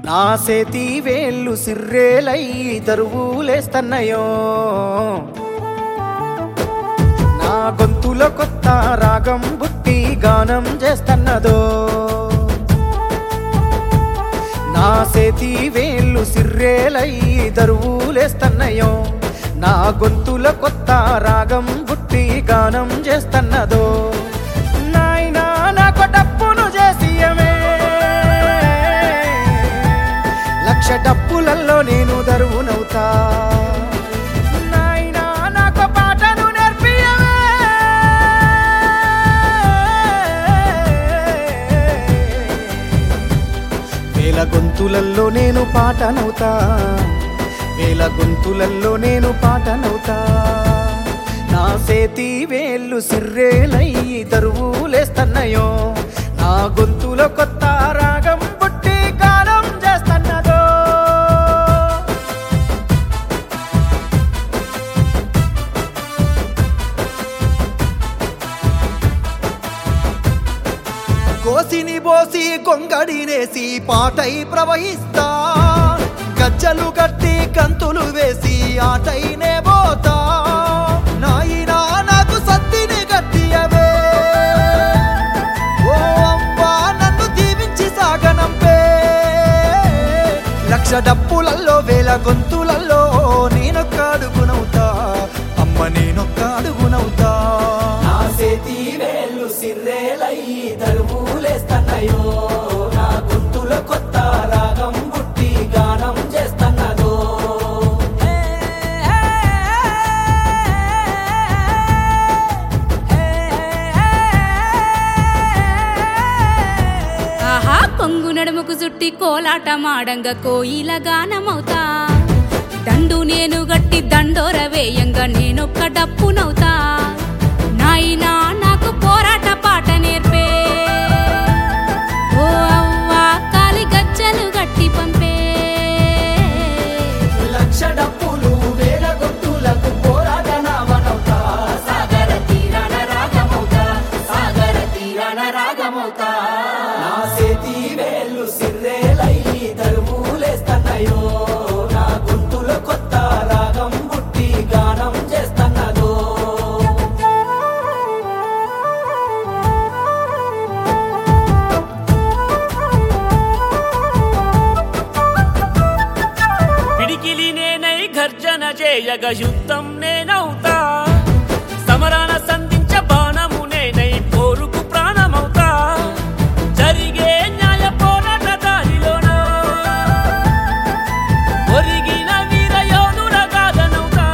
నా సేతి వేళ్ళు సిర్రేలై దరువులేస్తన్నయో నా గొంతులో కొత్త రాగం బుట్టి గానం చేస్తన్నదో నా సేతి వేళ్ళు సిర్రేలై దరువులేస్తన్నయో నా గొంతుల కొత్త రాగం బుట్టి గానం చేస్తన్నదో నాయనా నాకు డప్పును చేసియమే లక్ష డప్పులల్లో నేను దరువునవుతా నాయనా నాకు పాటను నేర్పియవే వేల గొంతులల్లో నేను పాటనవుతా వేల గొంతులల్లో నేను పాటనవుతా నా సేతి వేళ్ళు సిర్రేలయ్యి దరువులేస్తన్నయో నా గొంతులో కొత్త రాగం పుట్టి గానం చేస్తన్నదో కోసిని బోసి కొంగడినేసి పాటై ప్రవహిస్తా గజ్జలు కట్టి కంతులు వేసి ఆటైనే పోతా నాయినా నాకు సత్తిని గట్టియవే ఓ అమ్మా నన్ను దీవించి సాగనంపే లక్ష డప్పులల్లో వేల గొంతులల్లో నేనొక్క అడుగునవుతా అమ్మ నేనొక్క అడుగునవుతా నా సేతి వేళ్ళు సిర్రేలయ్యి దరువులేస్తన్నయో నా గొంతులో కొత్త రాగం పుట్టి గానం చేస్తన్నదో ఆహా కొంగు నడుముకు చుట్టి కోలాట మాడంగా కోయిల గానమవుతా దండు నేను గట్టి దండోర వేయంగా నేనొక్క డప్పునవుతా నాయనా నాకు పోరాట పాట నేర్పే ఓ అవ్వా కాలి గజ్జలు గట్టి పంపే లక్ష డప్పులు వేల గొంతులకు పోరాట నావనవుతా సాగర తీరాన రాగమవుతా సాగర తీరాన రాగమవుతా నా సేతి వేళ్ళు సిర్రేలయ్యి దరువులేస్తన్నయో నా గొంతులో కొత్త రాగం పుట్టి గానం చేస్తన్నదో పిడికిలి నేనై గర్జన చేయగ యుద్ధం నేనవుతా సమరాన సంధించ బాణము నేనై పోరుకు ప్రాణమవుతా జరిగే న్యాయ పోరాట దారిలోన ఒరిగిన వీరయోధుల గాథనవుతా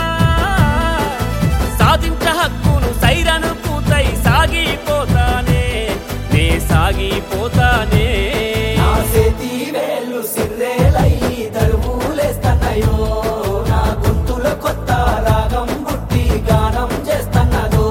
సాధించ హక్కును సైరను పూతై సాగిపోతానే నే సాగిపోతానే నా సేతి వేళ్ళు సిర్రేలయ్యి దరువులేస్తన్నయో నా గొంతులో కొత్త రాగం పుట్టి గానం చేస్తన్నదో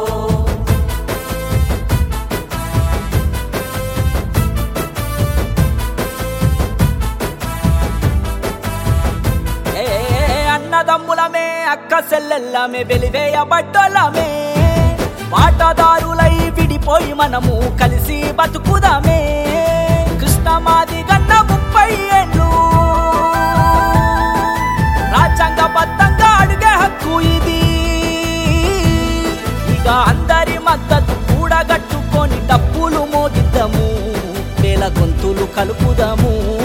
ఏ అన్నదమ్ములమే అక్క సెల్లెల్లమే వెలివేయబడ్డోలమే వాటాదారులై విడిపోయి మనము కలిసి బతుకుదామే కృష్ణమాది గన్న ముప్పై ఏళ్ళు రాజ్యాంగబద్ధంగా అడిగే హక్కు ఇది ఇక అందరి మద్దతు కూడగట్టుకొని డప్పులు మోగిద్దాము వేల గొంతులు కలుపుదాము